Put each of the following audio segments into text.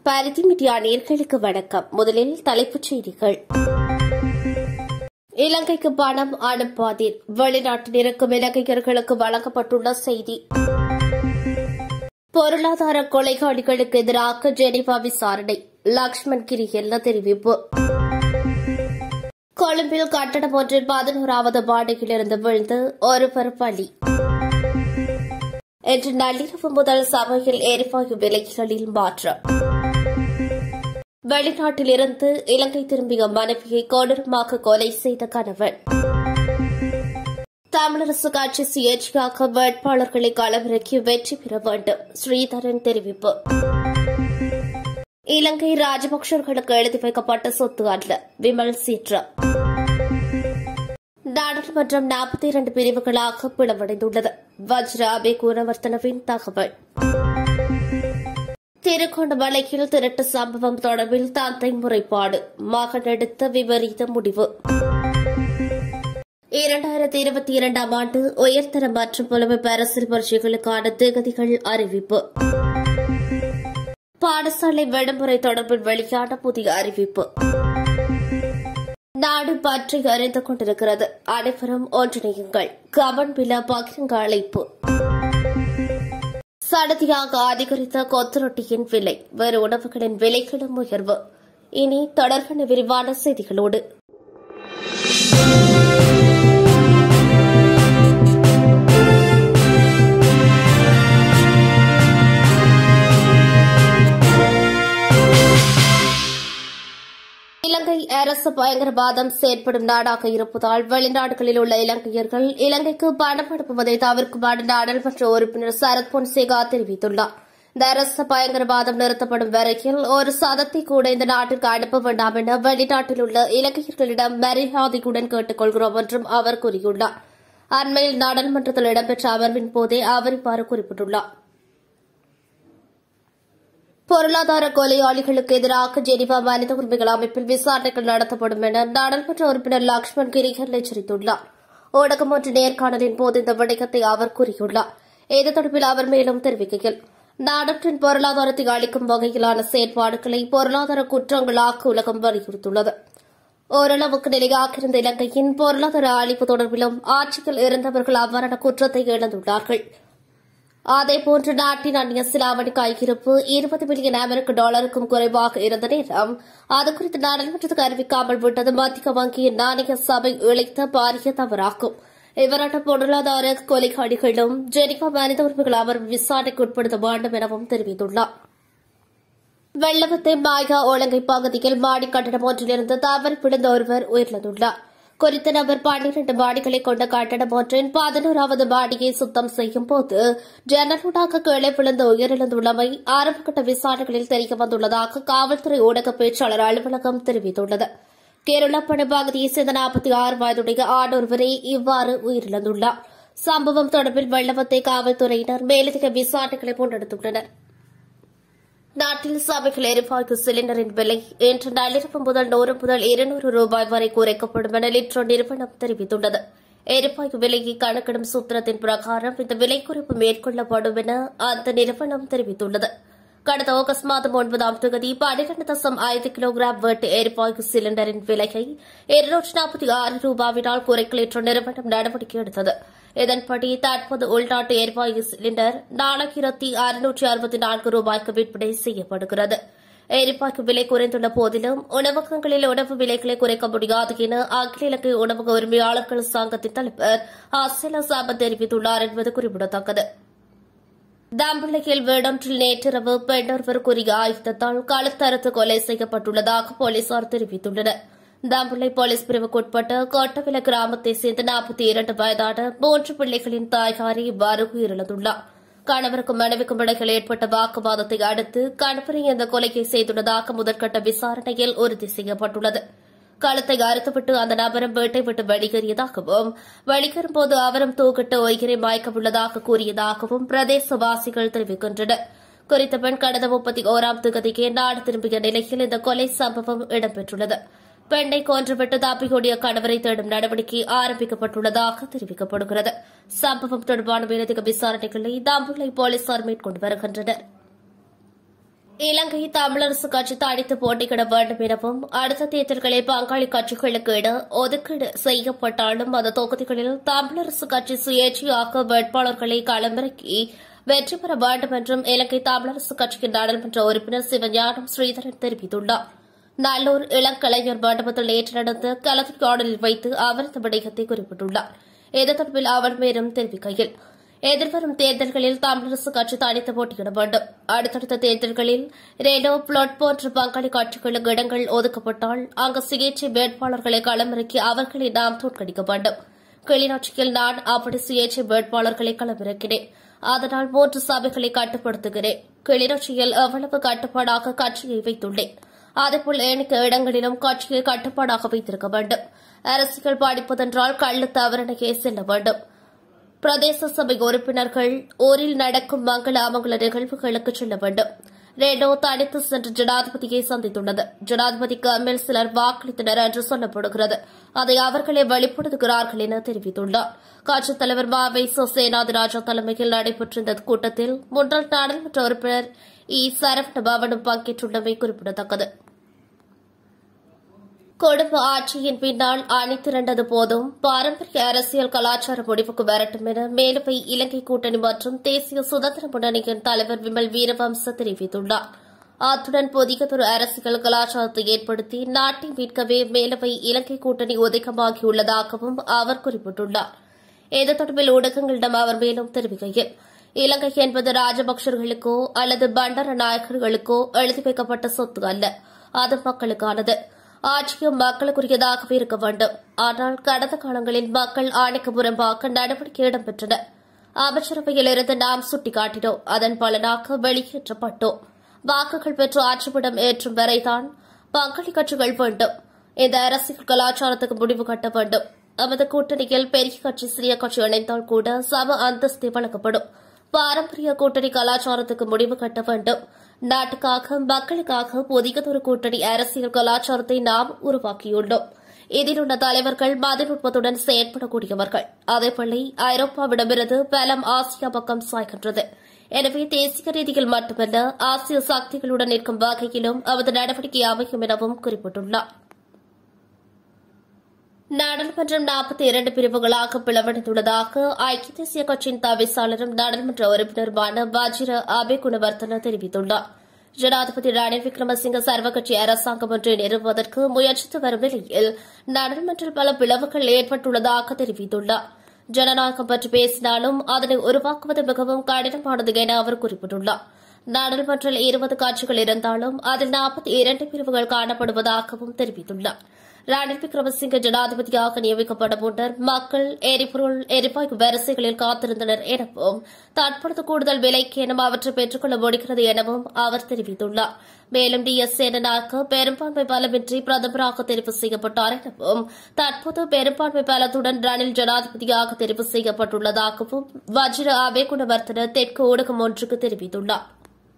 Bharathi media நேர்களுக்கு வணக்கம் முதலில் தலைப்புச் செய்திகள் இலங்கைக்கு பணம் அனுப்பாதீர் வெளிநாட்டில் இருக்கும் இலங்கையர்களுக்கு வழங்கப்பட்டுள்ள செய்தி பொருளாதார கொலைகாடிகளுக்கு எதிராக ஜெனீவா விசாரணை லக்ஷ்மண் கிரியல்ல தெரிவிப்பு கொழும்பில் கட்டடம் ஒன்றில் பதினோராவது வார்டிலிருந்து விழுந்து ஒருவர் பலி இன்று நள்ளிரவு முதல் சபையில் எரிவாயு விலைகளில் மாற்றம் வெளிநாட்டிலிருந்து இலங்கை திரும்பிய மனைவியை கொடூரமாக கொலை செய்த கணவன் தமிழரசு கட்சி சுயேட்சையாக வேட்பாளர்களை களமிறக்கி வெற்றி பெற வேண்டும் ஸ்ரீதரன் தெரிவிப்பு இலங்கை ராஜபக்சர்களுக்கு எழுதி வைக்கப்பட்ட சொத்து அல்ல விமல் சீற்றம் நாடாளுமன்றம் நாற்பத்தி இரண்டு பிரிவுகளாக பிளவடைந்துள்ளது வஜ்ர அபே கூறவர்த்தனவின் தகவல் திருகோணமலையில் திருட்டு சம்பவம் தொடர்பில் தந்தை முறைப்பாடு மகன் எடுத்த விபரீத முடிவு இரண்டாயிரத்தி இருபத்தி இரண்டாம் ஆண்டு உயர்தர மற்றும் புலமை அரசியல் பரீட்சைகளுக்கான தேகதிகள் அறிவிப்பு பாடசாலை விடுமுறை தொடர்பில் வெளியான புதிய அறிவிப்பு நாடு பற்றி அறிந்து கொண்டிருக்கிறது அனைவரும் ஒன்றிணையுங்கள் கவன் பில பகிரங்க அழைப்பு சடதியாக அதிகரித்த கொத்துரொட்டியின் விலை வேறு உணவுகளின் விலைகளும் உயர்வு இனி தொடர்பான விரிவான செய்திகளோடு இலங்கை அரசு பயங்கரவாதம் செயற்படும் நாடாக இருப்பதால் வெளிநாடுகளில் உள்ள இலங்கையர்கள் இலங்கைக்கு பணம் அனுப்புவதை தவிர்க்குமாறு நாடாளுமன்ற உறுப்பினர் சரத் பொன்சேகா தெரிவித்துள்ளார் இந்த அரசு பயங்கரவாதம் நிறுத்தப்படும் வரையில் ஒரு சதத்தை கூட இந்த நாட்டிற்கு அனுப்ப வேண்டாம் என வெளிநாட்டில் உள்ள இலங்கையர்களிடம் மரியாதையுடன் கேட்டுக் கொள்கிறோம் என்றும் அவர் கூறியுள்ளார் அண்மையில் நாடாளுமன்றத்தில் இடம்பெற்ற அமர்வின் போதே அவர் இவ்வாறு குறிப்பிட்டுள்ளார் பொருளாதார கொலையாளிகளுக்கு எதிராக ஜெனிவா மனித உரிமைகள் அமைப்பில் விசாரணைகள் நடத்தப்படும் என நாடாளுமன்ற உறுப்பினர் லக்ஷ்மண் கிரிகர் எச்சரித்துள்ளார் ஊடகம் ஒன்று நேர்காணலின் போது இந்த விடயத்தை அவர் கூறியுள்ளார் இது தொடர்பில் அவர் மேலும் தெரிவிக்கையில் நாடொன்றின் பொருளாதாரத்தை அளிக்கும் வகையிலான செயற்பாடுகளை பொருளாதார குற்றங்களாக உலகம் வலியுறுத்துள்ளது ஓரளவுக்கு நிலையாக இருந்த இலங்கையின் பொருளாதார அழிப்பு தொடர்பிலும் ஆட்சியில் இருந்தவர்கள் அவ்வாறான குற்றத்தை இழந்துள்ளார்கள் அதேபோன்று நாட்டின் அந்நிய செலாவணி கையிருப்பு இருபது மில்லியன் அமெரிக்க டாலருக்கும் குறைவாக இருந்த நேரம் அது குறித்து நாடாளுமன்றத்துக்கு அறிவிக்காமல் விட்டது மத்திய வங்கியின் நாணய சபை இழைத்த பாரிய தவறாகும் இவரான பொருளாதார கொலைகாடிகளும் ஜெனிவா மனித உரிமைகள் அவர் விசாரணைக்கு உட்படுத்த வேண்டும் எனவும் தெரிவித்துள்ளார் வெள்ளவத்தை மாயா ஒழுங்கை பகுதியில் மாடி கட்டடம் ஒன்றிலிருந்து தவறி விழுந்த ஒருவர் உயிரிழந்துள்ளார் குறித்த நபர் பன்னிரண்டு மாடிகளை கொண்ட கட்டடம் ஒன்றின் பதினோராவது மாடியை சுத்தம் செய்யும் போது ஜன்னலூடாக கீழே விழுந்து உயிரிழந்துள்ளமை ஆரம்பகட்ட விசாரணைகளில் தெரிய வந்துள்ளதாக காவல்துறை ஊடக பேச்சாளர் அலுவலகம் தெரிவித்துள்ளது கேரளப்பட பகுதியைச் சேர்ந்த நாற்பத்தி ஆறு வயதுடைய ஆடொருவரே இவ்வாறு உயிரிழந்துள்ளார் சம்பவம் தொடர்பில் வெள்ளவத்தை காவல்துறையினர் மேலதிக விசாரணைகளை முன்னெடுத்துள்ளனா் நாட்டில் சபைகள் எரிவாயு சிலிண்டரின் விலை இன்று நள்ளிரவு முதல் நூறு முதல் இருநூறு ரூபாய் வரை குறைக்கப்படும் என லிட்ரோ நிறுவனம் தெரிவித்துள்ளது எரிவாயு விலையை கணக்கிடும் சூத்திரத்தின் பிரகாரம் இந்த விலை குறைப்பு மேற்கொள்ளப்படும் என அந்த நிறுவனம் தெரிவித்துள்ளது கடந்த ஆகஸ்ட் மாதம் ஒன்பதாம் தேதி பன்னிரண்டு தசம் ஐந்து கிலோகிராம் வீட்டு எரிவாயு சிலிண்டரின் விலையை இருநூற்று நாற்பத்தி ஆறு ரூபாவினால் குறைக்க லிட்ரோ நிறுவனம் நடவடிக்கை எடுத்தது இதன்படி தற்போது உள்நாட்டு எரிவாயு சிலிண்டர் நாலாயிரத்தி அறுநூற்றி அறுபத்தி நான்கு ரூபாய்க்கு விற்பனை செய்யப்படுகிறது எரிவாயு விலை குறைந்துள்ள போதிலும் உணவகங்களில் உணவு விலைகளை குறைக்க முடியாது என அகில இலங்கை உணவக உரிமையாளர்கள் சங்கத்தின் தலைவர் அசல சாபத் தெரிவித்துள்ளார் என்பது குறிப்பிடத்தக்கது தம்பிள்ளையில் வீடொன்றில் நேற்றிரவு பெண்ணொருவர் கூறிய ஆயுதத்தால் கழுத்தறுத்து கொலை செய்யப்பட்டுள்ளதாக போலீசார் தெரிவித்துள்ளனா் தம்புள்ளை போலீஸ் பிரிவுக்குட்பட்ட கோட்டவில கிராமத்தை சேர்ந்த நாற்பத்தி இரண்டு வயதான மூன்று பிள்ளைகளின் தாய்காரி இவ்வாறு உயிரிழந்துள்ளார் கணவருக்கும் மனைவிக்கும் இடையில் ஏற்பட்ட வாக்குவாதத்தை அடுத்து கணவரை இந்த கொலையை செய்துள்ளதாக முதற்கட்ட விசாரணையில் உறுதி செய்யப்பட்டுள்ளது கழுத்தை அறுத்துவிட்டு அந்த நபரும் வீட்டை விட்டு வெளியேறியதாகவும் வெளியேறும்போது அவரும் தூக்கிட்டு உயிரை மயக்க உள்ளதாக கூறியதாகவும் பிரதேசவாசிகள் தெரிவிக்கின்றனர் குறித்த பெண் கடந்த முப்பத்தி ஓராம் தேதிக்கு நாடு திரும்பிய நிலையில் இந்த கொலை சம்பவம் இடம்பெற்றுள்ளது பெண்ணை கொன்றுவிட்டு தப்பியோடிய கணவரை தேடும் நடவடிக்கை ஆரம்பிக்கப்பட்டுள்ளதாக தெரிவிக்கப்படுகிறது சம்பவம் தொடர்பான மேலதிக விசாரணைகளை தாம்புள்ளை போலீசார் மேற்கொண்டு வருகின்றனர் இலங்கை தமிழரசு கட்சி தடித்து போட்டியிட வேண்டும் எனவும் அடுத்த தேர்தல்களில் பங்காளி கட்சிகளுக்கு இட ஒதுக்கீடு செய்யப்பட்டாலும் அந்த தொகுதிகளில் தமிழரசு கட்சி சுயேட்சையாக வேட்பாளர்களை களமிறக்கி வெற்றி பெற வேண்டும் என்றும் இலங்கை தமிழரசு கட்சியின் நாடாளுமன்ற உறுப்பினர் சிவஞானம் ஸ்ரீதரன் தெரிவித்துள்ளார் நல்லூர் இளங்கலைஞர் மண்டபத்தில் நேற்று நடந்த கலந்துரையாடலில் வைத்து அவர் இந்த விடயத்தை குறிப்பிட்டுள்ளார் இது தொடர்பில் அவர் மேலும் தெரிவிக்கையில் எதிர்வரும் தேர்தல்களில் தமிழரசு கட்சி தனித்து போட்டியிட வேண்டும் அடுத்தடுத்த தேர்தல்களில் ரேடோ பிளாட் போன்ற பங்காளி கட்சிகளுக்கு இடங்கள் ஒதுக்கப்பட்டால் அங்கு சிகிச்சை வேட்பாளர்களை களமிறக்கி அவர்களை நாம் தோற்கடிக்க வேண்டும் கிளிநொச்சியில் நான் அப்படி சுயேட்சை வேட்பாளர்களை களமிறக்கினேன் அதனால் மூன்று சபைகளை கட்டுப்படுத்துகிறேன் கிளிநொச்சியில் எவ்வளவு கட்டுப்பாடாக கட்சியை வைத்துள்ளேன் அதேபோல் ஏனைய இடங்களிலும் கட்சியை கட்டுப்பாடாக வைத்திருக்க வேண்டும் அரசியல் படிப்பதென்றால் கள்ளு தவறனையே செல்ல வேண்டும் பிரதேச சபை உறுப்பினர்கள் ஊரில் நடக்கும் மங்கள அமங்கல நிகழ்வுகளுக்கு செல்ல வேண்டும் ரேடோ தனித்து சென்று ஜனாதிபதியை சந்தித்துள்ளது ஜனாதிபதிக்கு அம்மில் சிலர் வாக்களித்தனர் என்று சொல்லப்படுகிறது அதை அவர்களே வெளிப்படுத்துகிறார்கள் என தெரிவித்துள்ளார் கட்சித் தலைவர் மாவை சேனாதிராஜா தலைமையில் நடைபெற்ற இந்த கூட்டத்தில் முன்னாள் நாடாளுமன்ற உறுப்பினர் இ சரவண பவனும் பங்கேற்றுள்ளமை குறிப்பிடத்தக்கது குடும்ப ஆட்சியின் பின்னால் அணி திரண்டது போதும் பாரம்பரிய அரசியல் கலாச்சார முடிவுக்கு வரட்டும் என மேலுவை இலங்கை கூட்டணி மற்றும் தேசிய சுதந்திர முன்னணியின் தலைவர் விமல் வீரவம்ச தெரிவித்துள்ளார் அத்துடன் புதியதொரு அரசியல் கலாச்சாரத்தை ஏற்படுத்தி நாட்டை மீட்கவே மேலுவை இலங்கை கூட்டணி ஒதுக்கமாகியுள்ளதாகவும் அவர் குறிப்பிட்டுள்ளார் இது தொடர்பில் ஊடகங்களிடம் அவர் மேலும் தெரிவிக்கையில் இலங்கை என்பது ராஜபக்சர்களுக்கோ அல்லது பண்டர நாயக்கர்களுக்கோ எழுதி வைக்கப்பட்ட சொத்து அல்ல அது மக்களுக்கானது ஆட்சியும் மக்களுக்குரியதாகவே இருக்க வேண்டும் ஆனால் கடந்த காலங்களில் மக்கள் ஆணைக்கு புறம்பாக நடவடிக்கை இடம்பெற்றன அமைச்சரவையில் இருந்து நாம் சுட்டிக்காட்டினோம் அதன் பலனாக வெளியேற்றப்பட்டோம் வாக்குகள் பெற்று ஆட்சிப்பிடம் ஏற்றும் வரைதான் பங்காளி கட்சிகள் வேண்டும் இந்த அரசியல் கலாச்சாரத்துக்கு முடிவு கட்ட வேண்டும் நமது கூட்டணியில் பெரிய கட்சி சிறிய கட்சி இணைந்தால் கூட சம அந்தஸ்து வழங்கப்படும் பாரம்பரிய கூட்டணி கலாச்சாரத்துக்கு முடிவு கட்ட வேண்டும் நாட்டுக்காக மக்களுக்காக புதியதொரு கூட்டணி அரசியல் கலாச்சாரத்தை நாம் உருவாக்கியுள்ளோம் இதில் உள்ள தலைவர்கள் மதிநுட்பத்துடன் செயற்படக்கூடியவர்கள் அதேபோல ஐரோப்பாவிடமிருந்து பலம் ஆசியா பக்கம் சாய்கின்றது எனவே தேசிய ரீதியில் மட்டுமல்ல ஆசிய சக்திகளுடன் நிற்கும் வகையிலும் அவரது நடவடிக்கை அமையும் எனவும் குறிப்பிட்டுள்ளார் நாடாளுமன்றம் நாற்பத்தி இரண்டு பிரிவுகளாக பிளவடைந்துள்ளதாக ஐக்கிய தேசிய கட்சியின் தவிசாளரும் நாடாளுமன்ற உறுப்பினருமான பாஜிர அபே குணவர்த்தன தெரிவித்துள்ளார் ஜனாதிபதி ரணில் விக்ரமசிங்க சர்வகட்சி அரசாங்கம் ஒன்றை நிறுவுவதற்கு முயற்சித்து வரும் நிலையில் நாடாளுமன்றில் பல பிளவுகள் ஏற்பட்டுள்ளதாக தெரிவித்துள்ளார் ஜனநாயகம் பற்றி பேசினாலும் அதனை உருவாக்குவது மிகவும் கடினமானது என அவர் குறிப்பிட்டுள்ளார் நாடாளுமன்றில் இருபது காட்சிகள் இருந்தாலும் அதில் நாற்பத்தி இரண்டு பிரிவுகள் காணப்படுவதாகவும் தெரிவித்துள்ளார் ரணில் விக்ரமசிங்க ஜனாதிபதியாக நியமிக்கப்பட்ட முன்னர் மக்கள் எரிபொருள் எரிவாயு வரிசைகளில் காத்திருந்தனர் எனவும் தற்பொழுது கூடுதல் விலைக்கு எனும் அவற்றை பெற்றுக்கொள்ள முடிகிறது எனவும் அவர் தெரிவித்துள்ளார் மேலும் டி எஸ் சேனனாக பெரும்பான்மை பலமின்றி பிரதமராக தெரிவு செய்யப்பட்டார் எனவும் தற்போது பெரும்பான்மை பலத்துடன் ரணில் ஜனாதிபதியாக தெரிவு செய்யப்பட்டுள்ளதாகவும் வஜ்ர அபே குணவர்த்தன தெற்கு ஊடகம் ஒன்றுக்கு தெரிவித்துள்ளார்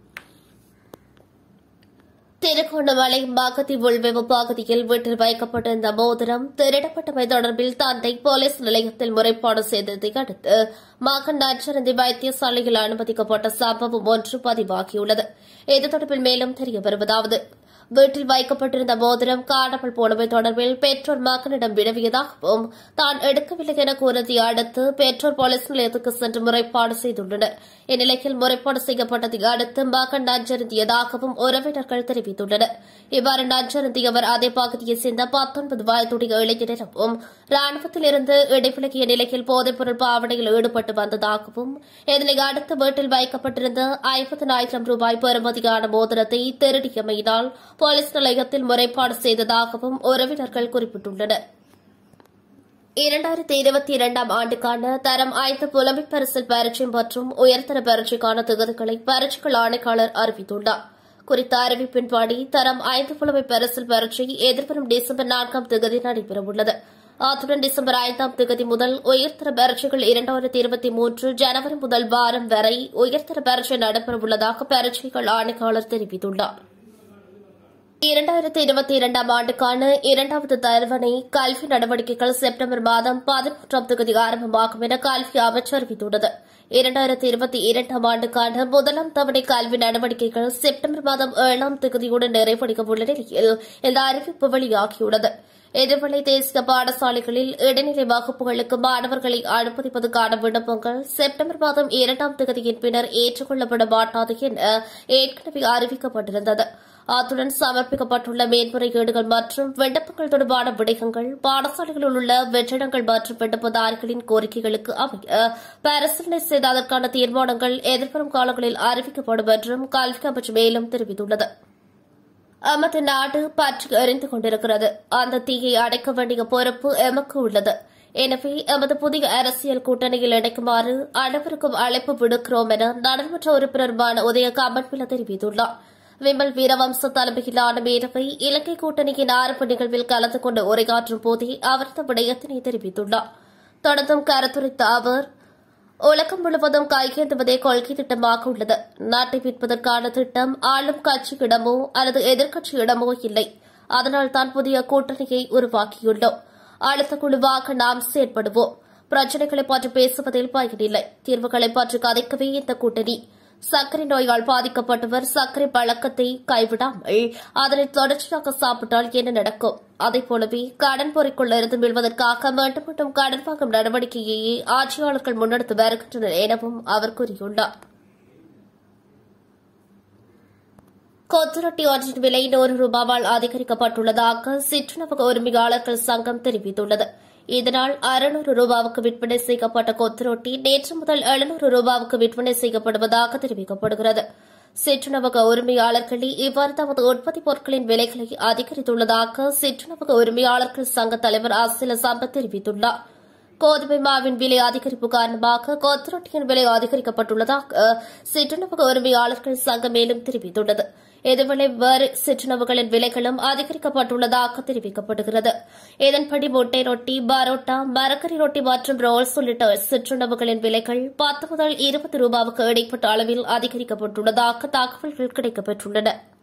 திருகோணமலை மகதி உள்வெவு பகுதியில் வீட்டில் வைக்கப்பட்டிருந்த மோதிரம் திருடப்பட்டமை தொடர்பில் தந்தை போலீஸ் நிலையத்தில் முறைப்பாடு செய்ததை அடுத்து மகன் நச்சரந்தி வைத்தியசாலையில் அனுமதிக்கப்பட்ட சம்பவம் ஒன்று பதிவாகியுள்ளது இது தொடர்பில் மேலும் தெரிய வருவதாவது வீட்டில் வைக்கப்பட்டிருந்த மோதிரம் காணாமல் போனவை தொடர்பில் பெற்றோர் மகனிடம் வினவியதாகவும் தான் எடுக்கவில்லை என கூறியதை அடுத்து பெற்றோர் போலீஸ் நிலையத்துக்கு சென்று முறைப்பாடு செய்துள்ளனர் இந்நிலையில் முறைப்பாடு செய்யப்பட்டதை அடுத்து மகன் நஞ்சருந்தியதாகவும் உறவினர்கள் தெரிவித்துள்ளனர் இவ்வாறு நஞ்சருந்தியவர் அதே பகுதியைச் சேர்ந்த பத்தொன்பது வயதுடைய இளைஞரிடமும் ராணுவத்தில் இருந்து இடைவிலகிய நிலையில் போதைப்பொருள் பாவனையில் ஈடுபட்டு வந்ததாகவும் இதனை அடுத்து வீட்டில் வைக்கப்பட்டிருந்த ஐம்பதனாயிரம் ரூபாய் பெறுமதியான மோதிரத்தை திருடியமையினால் போலீஸ் நிலையத்தில் முறைப்பாடு செய்ததாகவும் உறவினர்கள் குறிப்பிட்டுள்ளனர் இரண்டாயிரத்தி இருபத்தி இரண்டாம் ஆண்டுக்கான தரம் ஐந்து புலமை பரிசில் பரீட்சை மற்றும் உயர்தர பரீட்சைக்கான தொகுதிகளை பரீட்சைகள் ஆணையாளர் அறிவித்துள்ளார் குறித்த அறிவிப்பின்படி தரம் ஐந்து புலமை பரிசில் பரீட்சை எதிர்வரும் டிசம்பர் நான்காம் தேதி நடைபெறவுள்ளது அத்துடன் டிசம்பர் ஐந்தாம் தேதி முதல் உயர்தர பரீட்சைகள் இரண்டாயிரத்தி இருபத்தி மூன்று ஜனவரி முதல் வாரம் வரை உயர்தர பரீட்சை நடைபெறவுள்ளதாக பரீட்சைகள் ஆணையாளர் தெரிவித்துள்ளார் இரண்டாயிரத்தி இருபத்தி இரண்டாம் ஆண்டுக்கான இரண்டாவது தவணை கல்வி நடவடிக்கைகள் செப்டம்பர் மாதம் பதிமூன்றாம் தேதி ஆரம்பமாகும் என கல்வி அமைச்சர் அறிவித்துள்ளது இரண்டாயிரத்தி இருபத்தி இரண்டாம் ஆண்டுக்கான முதலாம் தவணை கல்வி நடவடிக்கைகள் செப்டம்பர் மாதம் ஏழாம் தேதியுடன் நிறைவடைக்க உள்ள நிலையில் இந்த அறிவிப்பு வெளியாகியுள்ளது எதிர்வலை தேசிய பாடசாலைகளில் இடைநிலை வகுப்புகளுக்கு மாணவர்களை அனுமதிப்பதற்கான விண்ணப்பங்கள் செப்டம்பர் மாதம் இரண்டாம் தேதியின் பின்னர் ஏற்றுக்கொள்ளப்பட மாட்டாது என ஏற்கனவே அறிவிக்கப்பட்டிருந்தது அத்துடன் சமர்ப்பிக்கப்பட்டுள்ள மேன்முறையீடுகள் மற்றும் விண்ணப்பங்கள் தொடர்பான விடயங்கள் பாடசாலைகளில் உள்ள வெற்றிடங்கள் மற்றும் விண்ணப்பதாரிகளின் கோரிக்கைகளுக்கு அமைய பரிசீலனை செய்த அதற்கான தீர்மானங்கள் எதிர்வரும் காலங்களில் அறிவிக்கப்படும் என்றும் கல்வி அமைச்சு மேலும் தெரிவித்துள்ளது எமது நாடு பற்றி எறிந்து கொண்டிருக்கிறது அந்த தீயை அடைக்க வேண்டிய பொறுப்பு எமக்கு உள்ளது எனவே எமது புதிய அரசியல் கூட்டணியில் இணைக்குமாறு அனைவருக்கும் அழைப்பு விடுக்கிறோம் என நாடாளுமன்ற உறுப்பினருமான உதய கமன்பில தெரிவித்துள்ளார் விமல் வீரவம்ச தலைமையிலான மேலவை இலங்கை கூட்டணியின் ஆரம்ப நிகழ்வில் கலந்து கொண்டு உரையாற்றும் போதே அவர் இந்த விடயத்தினை தெரிவித்துள்ளார் தொடர்ந்தும் கருத்துரைத்த அவர் உலகம் முழுவதும் கையேந்துவதே கொள்கை திட்டமாக உள்ளது நாட்டை விற்பதற்கான திட்டம் ஆளும் கட்சியிடமோ அல்லது எதிர்க்கட்சியிடமோ இல்லை அதனால் தான் புதிய கூட்டணியை உருவாக்கியுள்ளோம் அடுத்த குழுவாக நாம் செயற்படுவோம் பிரச்சினைகளை பற்றி பேசுவதில் பயனில்லை தீர்வுகளை பற்றி கதைக்கவே இந்த கூட்டணி சர்க்கரை நோயால் பாதிக்கப்பட்டவர் சர்க்கரை பழக்கத்தை கைவிடாமல் அதனை தொடர்ச்சியாக சாப்பிட்டால் என்ன நடக்கும் அதைப் போலவே கடன் பொறிக்குள் இருந்து மீள்வதற்காக மீண்டும் மீண்டும் கடன் வாங்கும் நடவடிக்கையையே ஆட்சியாளர்கள் முன்னெடுத்து வருகின்றனர் எனவும் அவர் கூறியுள்ளார் கொத்துரொட்டி ஒன்றின் விலை நூறு ரூபாவால் அதிகரிக்கப்பட்டுள்ளதாக சிற்றுணவக உரிமையாளர்கள் சங்கம் தெரிவித்துள்ளது இதனால் அறுநூறு ரூபாவுக்கு விற்பனை செய்யப்பட்ட கொத்துரொட்டி நேற்று முதல் எழுநூறு ரூபாவுக்கு விற்பனை செய்யப்படுவதாக தெரிவிக்கப்படுகிறது சிற்றுணவக உரிமையாளர்களே இவ்வாறு தமது உற்பத்தி பொருட்களின் விலைகளை அதிகரித்துள்ளதாக சிற்றுணவக உரிமையாளர்கள் சங்க தலைவர் அசில சம்பத் தெரிவித்துள்ளார் கோதுமை மாவின் விலை அதிகரிப்பு காரணமாக கொத்துரொட்டியின் விலை அதிகரிக்கப்பட்டுள்ளதாக சிற்றுணவக உரிமையாளர்கள் சங்கம் மேலும் தெரிவித்துள்ளது இதேவேளை வேறு சிற்றுணவுகளின் விலைகளும் அதிகரிக்கப்பட்டுள்ளதாக தெரிவிக்கப்படுகிறது இதன்படி முட்டை ரொட்டி பரோட்டா மரக்கறி ரொட்டி மற்றும் ரோல்ஸ் உள்ளிட்ட சிற்றுணவுகளின் விலைகள் பத்து முதல் இருபது ரூபாவுக்கு இடைப்பட்ட அளவில் அதிகரிக்கப்பட்டுள்ளதாக தகவல்கள் கிடைக்கப்பெற்றுள்ளன